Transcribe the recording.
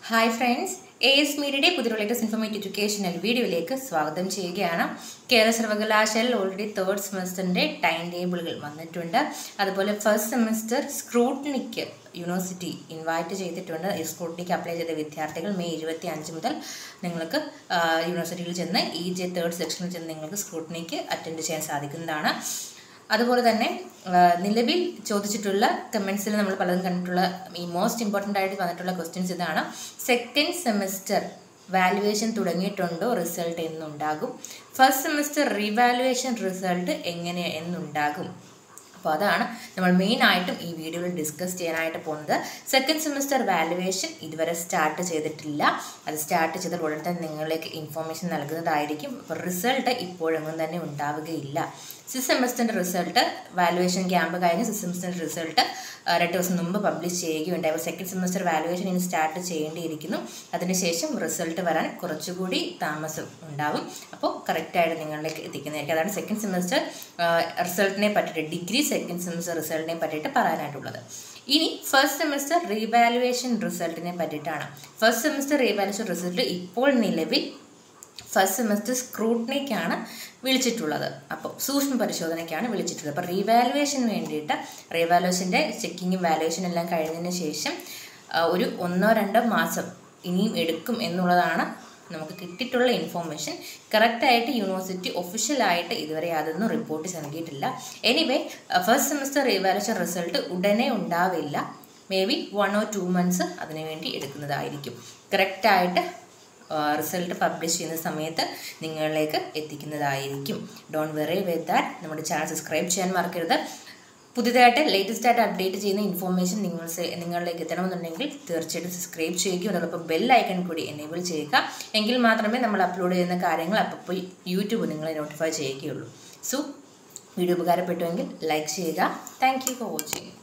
hi friends A S മീഡിയയുടെ പുതിയ latest informative educational വീഡിയോയിലേക്ക് സ്വാഗതം ചെയ്യുകയാണ് കേരള സർവകലാശാലയിൽ ഓൾറെഡി തേർഡ് സെമസ്റ്ററിൻ്റെ ടൈം ടേബിളുകൾ വന്നിട്ടുണ്ട് അതുപോലെ ഫസ്റ്റ് സെമസ്റ്റർ സ്ക്രൂട്ടനിക്ക് യൂണിവേഴ്സിറ്റി ഇൻവൈറ്റ് ചെയ്തിട്ടുണ്ട് ഈ സ്ക്രൂട്ടനിക്ക് അപ്ലൈ ചെയ്ത വിദ്യാർത്ഥികൾ മെയ് ഇരുപത്തി അഞ്ച് മുതൽ നിങ്ങൾക്ക് ആ, യൂണിവേഴ്സിറ്റിയിൽ ചെന്ന് ഇ ജെ തേർഡ് സെക്ഷനിൽ ചെന്ന് നിങ്ങൾക്ക് സ്ക്രൂട്ടനിക്ക് അറ്റൻഡ് ചെയ്യാൻ സാധിക്കുന്നതാണ് അതുപോലെ തന്നെ ആ, നിലവിൽ ചോദിച്ചിട്ടുള്ള കമൻസിൽ നമ്മൾ പലതും കണ്ടിട്ടുള്ള ഈ മോസ്റ്റ് ഇമ്പോർട്ടൻ്റ് ആയിട്ട് വന്നിട്ടുള്ള ക്വസ്റ്റ്യൻസ് ഇതാണ് സെക്കൻഡ് സെമസ്റ്റർ വാലുവേഷൻ തുടങ്ങിയിട്ടുണ്ടോ റിസൾട്ട് എന്നുണ്ടാകും ഫസ്റ്റ് സെമസ്റ്റർ റിവാലുവേഷൻ റിസൾട്ട് എങ്ങനെ എന്നുണ്ടാകും അപ്പോൾ അതാണ് നമ്മൾ മെയിൻ ആയിട്ടും ഈ വീഡിയോയിൽ ഡിസ്കസ് ചെയ്യാനായിട്ട് പോകുന്നത് സെക്കൻഡ് സെമസ്റ്റർ വാലുവേഷൻ ഇതുവരെ സ്റ്റാർട്ട് ചെയ്തിട്ടില്ല അത് സ്റ്റാർട്ട് ചെയ്താൽ ഉടൻ തന്നെ നിങ്ങളിലേക്ക് ഇൻഫോർമേഷൻ നൽകുന്നതായിരിക്കും അപ്പോൾ റിസൾട്ട് ഇപ്പോഴൊന്നും തന്നെ ഉണ്ടാവുകയില്ല സിക്സ് സെമസ്റ്ററിൻ്റെ റിസൾട്ട് വാലുവേഷൻ ക്യാമ്പ് കഴിഞ്ഞ് സിക്സ് സെമസ്റ്ററിൻ്റെ റിസൾട്ട് രണ്ട് ദിവസം മുമ്പ് പബ്ലിഷ് ചെയ്യുകയുണ്ടായി അപ്പോൾ സെക്കൻഡ് സെമസ്റ്റർ വാലുവേഷൻ ഇനി സ്റ്റാർട്ട് ചെയ്യേണ്ടിയിരിക്കുന്നു അതിനുശേഷം റിസൾട്ട് വരാൻ കുറച്ചുകൂടി താമസം ഉണ്ടാവും അപ്പോൾ കറക്റ്റായിട്ട് നിങ്ങളിലേക്ക് എത്തിക്കുന്നതായിരിക്കും അതാണ് സെക്കൻഡ് സെമസ്റ്റർ റിസൾട്ടിനെ പറ്റിയിട്ട് ഡിഗ്രി സെക്കൻഡ് സെമസ്റ്റർ റിസൾട്ടിനെ പറ്റിയിട്ട് പറയാനായിട്ടുള്ളത് ഇനി ഫസ്റ്റ് സെമസ്റ്റർ റീവാലുവേഷൻ റിസൾട്ടിനെ പറ്റിയിട്ടാണ് ഫസ്റ്റ് സെമസ്റ്റർ റീവാലുവേഷൻ റിസൾട്ട് ഇപ്പോൾ നിലവിൽ ഫസ്റ്റ് സെമസ്റ്റർ സ്ക്രൂട്ടനിക്കാണ് വിളിച്ചിട്ടുള്ളത് അപ്പോൾ സൂക്ഷ്മ പരിശോധനയ്ക്കാണ് വിളിച്ചിട്ടുള്ളത് അപ്പോൾ റീവാലുവേഷന് വേണ്ടിയിട്ട് റീവാലുവേഷൻ്റെ ചെക്കിങ്ങും വാലുവേഷനും എല്ലാം കഴിഞ്ഞതിന് ശേഷം ആ, ഒരു ഒന്നോ രണ്ടോ മാസം ഇനിയും എടുക്കും എന്നുള്ളതാണ് നമുക്ക് കിട്ടിയിട്ടുള്ള ഇൻഫോർമേഷൻ കറക്റ്റായിട്ട് യൂണിവേഴ്സിറ്റി ഒഫീഷ്യലായിട്ട് ഇതുവരെ യാതൊന്നും റിപ്പോർട്ട് നൽകിയിട്ടില്ല anyway first semester revaluation result ഉടനെ ഉണ്ടാവില്ല maybe one or two months അതിനുവേണ്ടി എടുക്കുന്നതായിരിക്കും കറക്റ്റായിട്ട് റിസൾട്ട് പബ്ലിഷ് ചെയ്യുന്ന സമയത്ത് നിങ്ങളിലേക്ക് എത്തിക്കുന്നതായിരിക്കും ഡോൺ വെറി വിത്ത് ദാറ്റ് നമ്മുടെ ചാനൽ സബ്സ്ക്രൈബ് ചെയ്യാൻ മറക്കരുത് പുതിയതായിട്ട് ലേറ്റസ്റ്റ് ആയിട്ട് അപ്ഡേറ്റ് ചെയ്യുന്ന ഇൻഫോർമേഷൻ നിങ്ങൾ സെ- നിങ്ങളിലേക്ക് എത്തണമെന്നുണ്ടെങ്കിൽ തീർച്ചയായിട്ടും സബ്സ്ക്രൈബ് ചെയ്യുകയും അതോടൊപ്പം ബെൽ ഐക്കൺ കൂടി എനേബിൾ ചെയ്യുക എങ്കിൽ മാത്രമേ നമ്മൾ അപ്ലോഡ് ചെയ്യുന്ന കാര്യങ്ങൾ അപ്പോൾ യൂട്യൂബ് നിങ്ങളെ നോട്ടിഫൈ ചെയ്യുകയുള്ളൂ സോ വീഡിയോ ഉപകാരപ്പെട്ടുവെങ്കിൽ ലൈക്ക് ചെയ്യുക താങ്ക് യു ഫോർ വാച്ചിങ്